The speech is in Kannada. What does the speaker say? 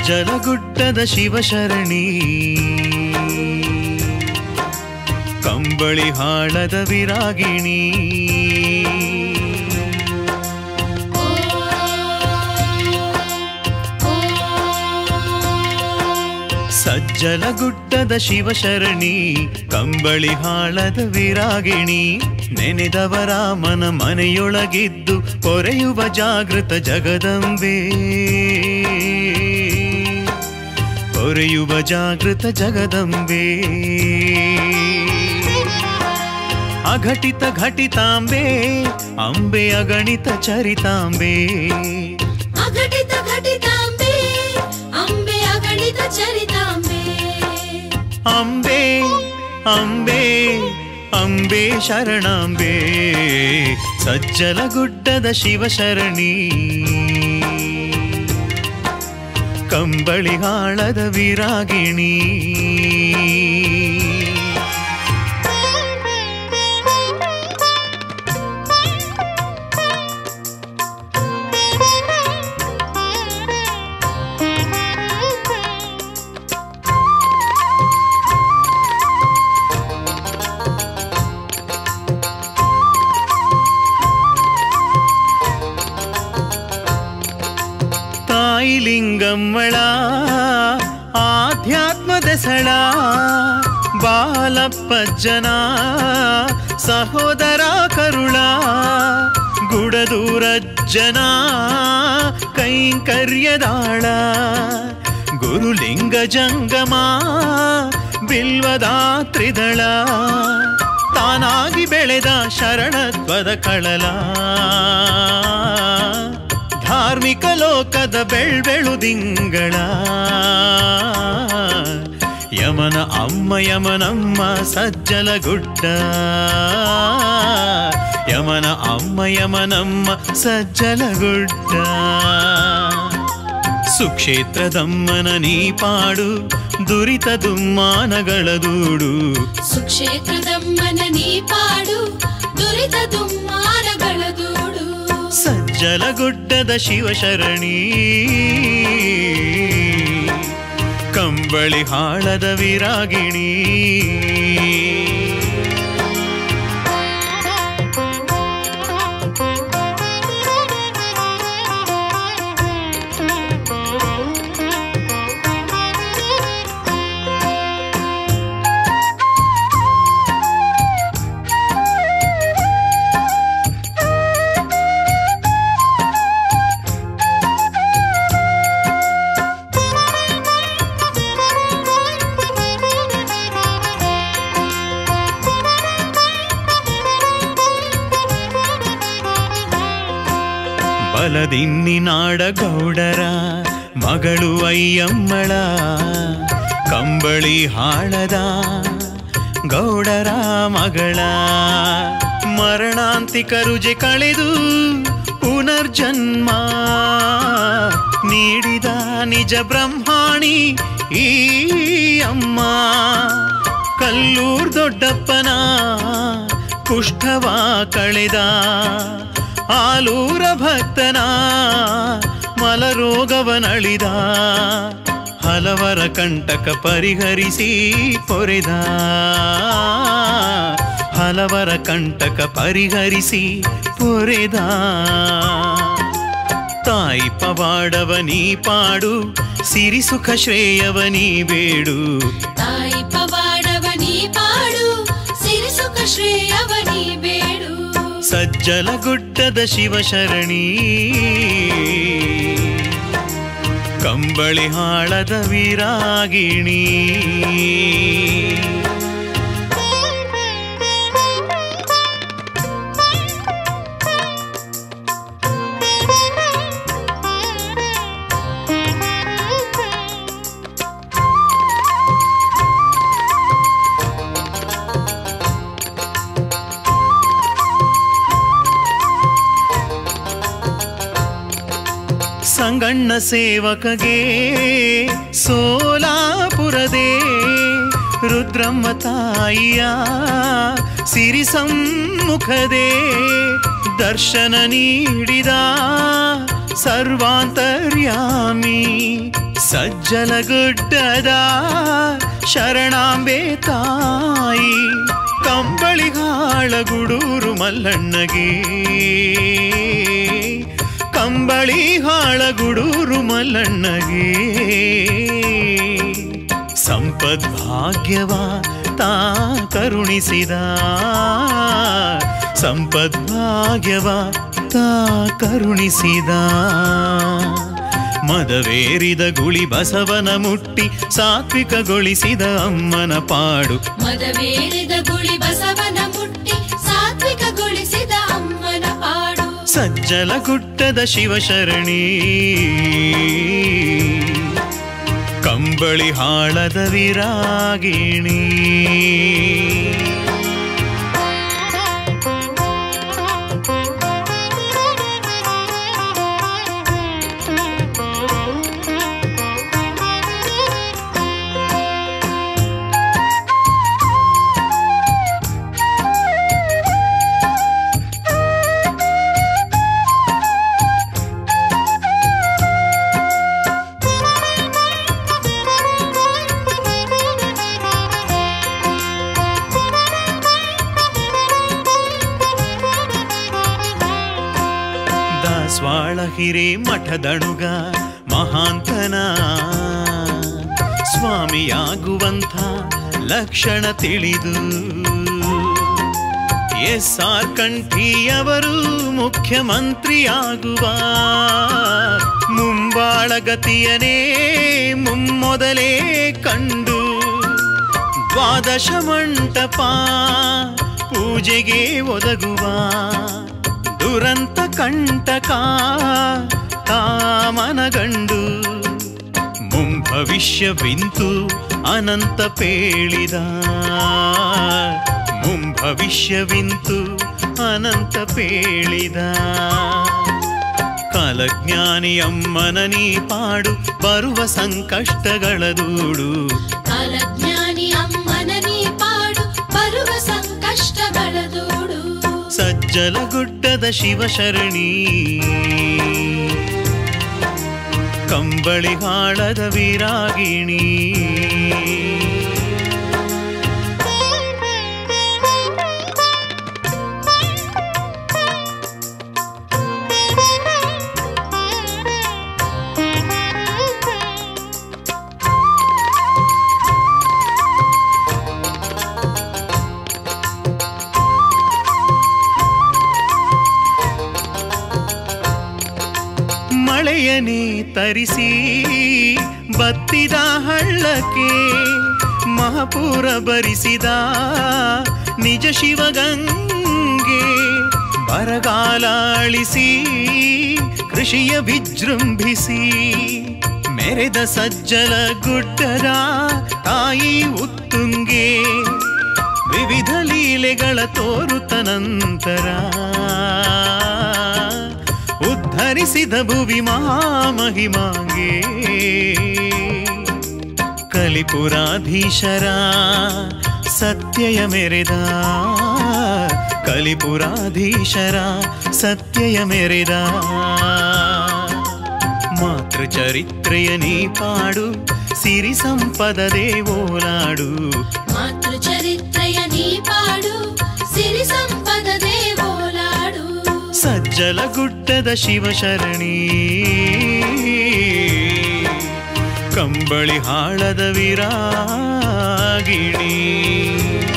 ಸಜ್ಜಲಗುಡ್ಡದ ಶಿವಶರಣಿ ಕಂಬಳಿ ಹಾಳದ ವಿರಾಗಿಣಿ ಸಜ್ಜಲಗುಡ್ಡದ ಶಿವಶರಣಿ ಕಂಬಳಿ ಹಾಳದ ವಿರಾಗಿಣಿ ನೆನೆದವರ ಮನ ಮನೆಯೊಳಗಿದ್ದು ಕೊರೆಯುವ ಜಾಗೃತ ಜಗದಂಬೆ ಕೊರೆಯುವ ಜಾಗೃತ ಜಗದಂಬೆ ಅಘಟಿತ ಘಟಿತಾಂಬೆ ಅಂಬೆ ಅಗಣಿತ ಚರಿತಾಂಬೆ ಅಘಟಿತ ಘಟಿತಾಂಬೆ ಅಂಬೆ ಅಗಣಿತ ಚರಿತಾಂಬೆ ಅಂಬೆ ಅಂಬೆ ಅಂಬೆ ಶರಣಾಂಬೆ ಸಜ್ಜಲಗುಡ್ಡದ ಶಿವಶರಣಿ ಕಂಬಳಿ ಹಾಳದ ವಿರಾಗಿಣಿ ತಾಯಿ ಲಿಂಗಮ್ಮಳ ಆಧ್ಯಾತ್ಮದೆಸಳ ಬಾಲಪ್ಪಜ್ಜನ ಸಹೋದರ ಕರುಳ ಗುಡದೂರಜ್ಜನ ಕೈಂಕರ್ಯದಾಳ ಗುರುಲಿಂಗ ಜಂಗಮ ಬಿಲ್ವದಾತ್ರಿದಳ ತಾನಾಗಿ ಬೆಳೆದ ಶರಣತ್ವದ ಕಳಲ ಧಾರ್ಮಿಕ ಲೋಕದ ಬೆಳ್ಬೆಳುದಿಂಗಳ ಯಮನ ಅಮ್ಮ ಯಮನಮ್ಮ ಸಜ್ಜಲ ಗುಡ್ಡ ಯಮನ ಅಮ್ಮ ಯಮನಮ್ಮ ಸಜ್ಜಲ ಗುಡ್ಡ ಸುಕ್ಷೇತ್ರದಮ್ಮನ ನೀ ಪಾಡು ದುರಿತ ದುಮ್ಮಾನಗಳ ದೂಡು ಸುಕ್ಷೇತ್ರದಮ್ಮನ ನೀ ಪಾಡು ದುರಿತ ದುಮ್ಮಾನಗಳ ದೂಡು ಸಜ್ಜಲಗುಡ್ಡದ ಶಿವಶರಣಿ ಕಂಬಳಿ ಹಾಳದ ವಿರಾಗಿಣಿ ಬಲದಿನ್ನಿನಾಡ ಗೌಡರ ಮಗಳು ಅಯ್ಯಮ್ಮಳ ಕಂಬಳಿ ಹಾಳದ ಗೌಡರ ಮಗಳ ಮರಣಾಂತಿಕ ರುಜೆ ಕಳೆದು ಪುನರ್ಜನ್ಮ ನೀಡಿದ ನಿಜ ಬ್ರಹ್ಮಾಣಿ ಈ ಅಮ್ಮ ಕಲ್ಲೂರ್ ದೊಡ್ಡಪ್ಪನ ಕುಷ್ಠವ ಕಳೆದ ಆಲೂರ ಭಕ್ತನ ಮಲರೋಗವನಳಿದ ಹಲವರ ಕಂಟಕ ಪರಿಹರಿಸಿ ಪೊರೆದ ಹಲವರ ಕಂಟಕ ಪರಿಹರಿಸಿ ಪೊರೆದ ತಾಯಿ ಪವಾಡವ ನೀ ಪಾಡು ಸಿರಿ ಸುಖ ಶ್ರೇಯವ ನೀ ಬೇಡು ತಾಯಿ ಪವಾಡವ ನೀ ಪಾಡು ಸಿರಿ ಸುಖ ಶ್ರೇಯವ ನೀ ಬೇಡು ಸಜ್ಜಲ ಗುಡ್ಡದ ಶಿವಶರಣಿ ಕಂಬಳಿ ಹಾಳದ ವಿರಾಗಿಣಿ ಸಂಗಣ್ಣ ಸೇವಕಗೆ ಸೋಲಾಪುರದೇ ರುದ್ರಮ್ಮ ತಾಯಿಯ ಸಿರಿ ಸಮ್ಮುಖದೇ ದರ್ಶನ ನೀಡಿದ ಸರ್ವಾಂತರ್ಯಾಮಿ ಸಜ್ಜಲಗುಡ್ಡದ ಶರಣಾಂಬೆ ತಾಯಿ ಕಂಬಳಿಗಾಳ ಗುಡೂರು ಮಲ್ಲಣ್ಣಗೆ ಕಂಬಳಿಗಾಳ ಗುಡೂರು ಮಲ್ಲಣ್ಣಗೆ ಸಂಪದ್ಭಾಗ್ಯವ ತಾ ಕರುಣಿಸಿದ ಸಂಪದ್ಭಾಗ್ಯವ ತಾ ಕರುಣಿಸಿದ ಮದವೇರಿದ ಗುಳಿ ಬಸವನ ಮುಟ್ಟಿ ಸಾತ್ವಿಕಗೊಳಿಸಿದ ಅಮ್ಮನ ಪಾಡು ಮದವೇರಿದ ಗುಳಿ ಬಸವನ ಮುಟ್ಟಿ ಸಾತ್ವಿಕಗೊಳಿಸಿದ ಅಮ್ಮನ ಪಾಡು ಸಜ್ಜಲ ಗುಡ್ಡದ ಶಿವಶರಣಿ ಕಂಬಳಿ ಹಾಳದ ವಿರಾಗಿಣಿ ದಾಸವಾಳ ಹಿರೇ ಮಠದಣುಗ ಮಹಾಂತನ ಸ್ವಾಮಿಯಾಗುವಂಥ ಲಕ್ಷಣ ತಿಳಿದು ಎಸ್ ಆರ್ ಕಂಠಿಯವರು ಮುಖ್ಯಮಂತ್ರಿಯಾಗುವ ಮುಂಬಾಳಗತಿಯನೇ ಮುಮ್ಮೊದಲೇ ಕಂಡು ದ್ವಾದಶ ಮಂಟಪ ಪೂಜೆಗೆ ಒದಗುವ ದುರಂತ ಕಂಟಕ ಕಾಮನಗಂಡು ಮುಂಭವಿಷ್ಯವಿಂತು ಅನಂತ ಪೇಳಿದ ಮುಂಭವಿಷ್ಯವಿಂತು ಅನಂತ ಪೇಳಿದ ಕಾಲಜ್ಞಾನಿ ಅಮ್ಮನ ನೀ ಪಾಡು ಬರುವ ಸಂಕಷ್ಟಗಳ ದೂಡು ಕಾಲಜ್ಞಾನಿ ಅಮ್ಮನ ನೀ ಪಾಡು ಬರುವ ಸಂಕಷ್ಟಗಳ ದೂಡು ಸಜ್ಜಲ ಗುಡ್ಡದ ಶಿವಶರಣಿ ಕಂಬಳಿ ಹಾಳದ ವಿರಾಗಿಣಿ ಮಳೆಯನೇ ತರಿಸಿ ಬತ್ತಿದ ಹಳ್ಳಕ್ಕೆ ಮಹಾಪೂರ ಬರಿಸಿದ ನಿಜ ಶಿವಗಂಗೆ ಬರಗಾಲ ಅಳಿಸಿ ಕೃಷಿಯ ವಿಜೃಂಭಿಸಿ ಮೆರೆದ ಸಜ್ಜಲ ಗುಡ್ಡದ ತಾಯಿ ಉತ್ತುಂಗೆ ವಿವಿಧ ಲೀಲೆಗಳ ತೋರುತ್ತ ನಂತರ ಉದ್ಧರಿಸಿದ ಭುವಿ ಮಹಾಮಹಿಮಾಂಗೆ ಕಲಿಪುರಾಧೀಶರ ಸತ್ಯಯ ಮೆರೆದ ಕಲಿಪುರಾಧೀಶರ ಸತ್ಯಯ ಮೆರೆದ ಮಾತೃಚರಿತ್ರೆಯ ನೀ ಪಾಡು ಸಿರಿ ಸಂಪದ ದೇವೋಲಾಡು ಮಾತೃ ಚರಿತ್ರೆಯ ನೀ ಪಾಡು ಸಿರಿ ಸಂಪದ ದೇವೋಲಾಡು ಸಜ್ಜಲ ಗುಡ್ಡದ ಶಿವಶರಣಿ ಕಂಬಳಿ ಹಾಳದ ವಿರಾಗಿಣಿ